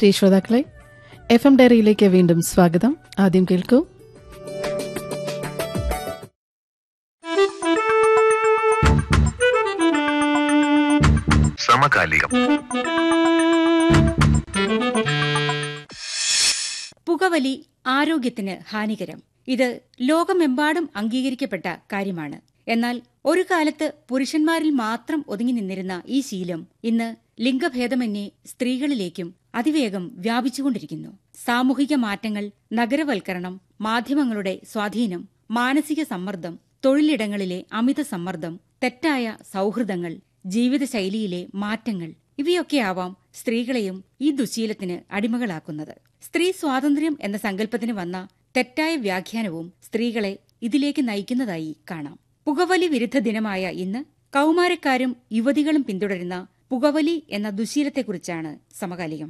പ്രിയ ശ്രോതാക്കളെ F M ഡയറിയിലേക്ക് വീണ്ടും സ്വാഗതം ആദ്യം കേൾക്കൂ സമകാലികം പുകവലി ആരോഗ്യത്തിന് ഹാനികരം ഇത് ലോകമെമ്പാടും അംഗീകരിക്കപ്പെട്ട കാര്യമാണ് എന്നാൽ ഒരു കാലത്ത് പുരുഷന്മാരിൽ മാത്രം ഒതുങ്ങി നിന്നിരുന്ന ഈ ശീലം ഇന്ന് ലിംഗഭേദമന്യേ സ്ത്രീകളിലേക്കും അതിവേഗം വ്യാപിച്ചുകൊണ്ടിരിക്കുന്നു സാമൂഹിക മാറ്റങ്ങൾ നഗരവൽക്കരണം മാധ്യമങ്ങളുടെ സ്വാധീനം മാനസിക സമ്മർദ്ദം തൊഴിലിടങ്ങളിലെ അമിത സമ്മർദ്ദം തെറ്റായ സൗഹൃദങ്ങൾ ജീവിതശൈലിയിലെ മാറ്റങ്ങൾ ഇവയൊക്കെയാവാം സ്ത്രീകളെയും ഈ ദുശീലത്തിന് അടിമകളാക്കുന്നത് സ്ത്രീ സ്വാതന്ത്ര്യം എന്ന സങ്കല്പത്തിന് വന്ന തെറ്റായ വ്യാഖ്യാനവും സ്ത്രീകളെ ഇതിലേക്ക് നയിക്കുന്നതായി കാണാം പുകവലി വിരുദ്ധ ദിനമായ ഇന്ന് കൗമാരക്കാരും യുവതികളും പിന്തുടരുന്ന പുകവലി എന്ന ദുശീലത്തെക്കുറിച്ചാണ് സമകാലികം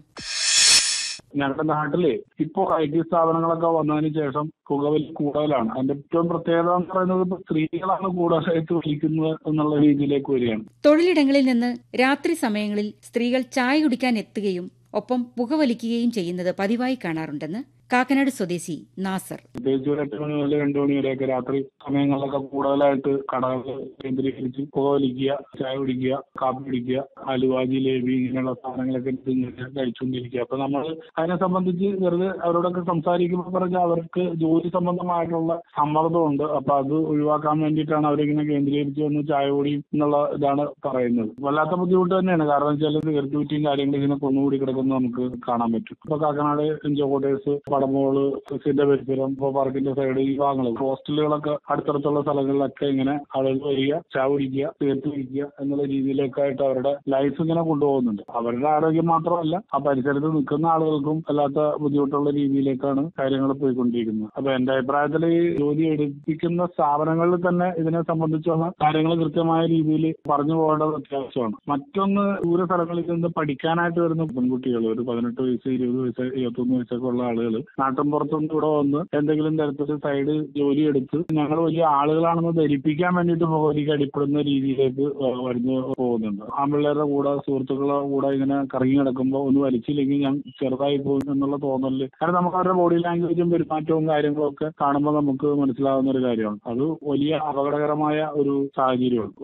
ഞങ്ങളുടെ നാട്ടില് ഇപ്പോ ഐ ടി സ്ഥാപനങ്ങളൊക്കെ വന്നതിന് ശേഷം പുകവലി കൂടുതലാണ് അതിന്റെ ഏറ്റവും പ്രത്യേകത എന്ന് പറയുന്നത് ഇപ്പൊ സ്ത്രീകളാണ് കൂടുതലായിട്ട് വലിക്കുന്നത് എന്നുള്ള രീതിയിലേക്ക് വരികയാണ് തൊഴിലിടങ്ങളിൽ നിന്ന് രാത്രി സമയങ്ങളിൽ സ്ത്രീകൾ ചായ കുടിക്കാൻ എത്തുകയും ഒപ്പം പുകവലിക്കുകയും ചെയ്യുന്നത് പതിവായി കാണാറുണ്ടെന്ന് കാക്കനാട് സ്വദേശി നാസർ പ്രത്യേകിച്ച് ഒരു എട്ട് മണി മുതൽ രണ്ടു മണി വരെയൊക്കെ രാത്രി സമയങ്ങളിലൊക്കെ കൂടുതലായിട്ട് കടകൾ കേന്ദ്രീകരിച്ച് പുകവലിക്കുക ചായ കുടിക്കുക കാപ്പി കുടിക്കുക അലുവ ജിലേബി ഇങ്ങനെയുള്ള സാധനങ്ങളൊക്കെ തിന്നിട്ട് കഴിച്ചുകൊണ്ടിരിക്കുക അപ്പൊ നമ്മൾ അതിനെ സംബന്ധിച്ച് വെറുതെ അവരോടൊക്കെ സംസാരിക്കുമ്പോൾ പറഞ്ഞാൽ അവർക്ക് ജോലി സംബന്ധമായിട്ടുള്ള സമ്മർദ്ദമുണ്ട് അപ്പൊ അത് ഒഴിവാക്കാൻ വേണ്ടിയിട്ടാണ് അവരിങ്ങനെ കേന്ദ്രീകരിച്ച് വന്ന് ചായ കുടി എന്നുള്ള ഇതാണ് പറയുന്നത് വല്ലാത്ത ബുദ്ധിമുട്ട് തന്നെയാണ് കാരണം വെച്ചാൽ സിഗരറ്റ് കുറ്റിയും കാര്യങ്ങളും ഇങ്ങനെ കൊന്നുകൂടി കിടക്കുന്നത് നമുക്ക് കാണാൻ പറ്റും ഇപ്പൊ കാക്കനാട് എൻജോ കോട്ടേഴ്സ് പടമോള് സിന്റെ പരിസരം ഇപ്പൊ പാർക്കിന്റെ സൈഡ് ഈ ഭാഗങ്ങൾ ഹോസ്റ്റലുകളൊക്കെ അടുത്തടുത്തുള്ള സ്ഥലങ്ങളിലൊക്കെ ഇങ്ങനെ ആളുകൾ വരിക ചായ കുടിക്കുക സിഗരറ്റ് കുടിക്കുക എന്നുള്ള രീതിയിലേക്കായിട്ട് അവരുടെ ലൈഫ് ഇങ്ങനെ കൊണ്ടുപോകുന്നുണ്ട് അവരുടെ ആരോഗ്യം മാത്രമല്ല ആ പരിസരത്ത് നിൽക്കുന്ന ആളുകൾക്കും അല്ലാത്ത ബുദ്ധിമുട്ടുള്ള രീതിയിലേക്കാണ് കാര്യങ്ങൾ പോയിക്കൊണ്ടിരിക്കുന്നത് അപ്പൊ എന്റെ അഭിപ്രായത്തിൽ ഈ ജോലി എടുപ്പിക്കുന്ന സ്ഥാപനങ്ങളിൽ തന്നെ ഇതിനെ സംബന്ധിച്ചുള്ള കാര്യങ്ങൾ കൃത്യമായ രീതിയിൽ പറഞ്ഞു പോകേണ്ടത് അത്യാവശ്യമാണ് മറ്റൊന്ന് ദൂര സ്ഥലങ്ങളിൽ നിന്ന് പഠിക്കാനായിട്ട് വരുന്ന പെൺകുട്ടികൾ ഒരു പതിനെട്ട് വയസ്സ് ഇരുപത് വയസ്സ് ഇരുപത്തൊന്ന് വയസ്സൊക്കെ ഉള്ള ആളുകൾ നാട്ടിൻ പുറത്തുനിന്ന് ഇവിടെ വന്ന് എന്തെങ്കിലും തരത്തിൽ സൈഡ് ജോലി എടുത്ത് ഞങ്ങൾ വലിയ ആളുകളാണെന്ന് ധരിപ്പിക്കാൻ വേണ്ടിയിട്ട് പുകവലിക്ക് അടിപ്പെടുന്ന രീതിയിലേക്ക് വരുന്നു പോകുന്നുണ്ട് ആൺപിള്ളേരുടെ കൂടെ സുഹൃത്തുക്കളുടെ കൂടെ ഇങ്ങനെ കറങ്ങി കിടക്കുമ്പോൾ ഒന്ന് വലിച്ചില്ലെങ്കിൽ ഞാൻ ചെറുതായി പോകും എന്നുള്ള തോന്നല് കാരണം നമുക്ക് അവരുടെ ബോഡി ലാംഗ്വേജും പെരുമാറ്റവും കാര്യങ്ങളും ഒക്കെ കാണുമ്പോൾ നമുക്ക് മനസ്സിലാവുന്ന ഒരു കാര്യമാണ് അത് വലിയ അപകടകരമായ ഒരു സാഹചര്യമാണ്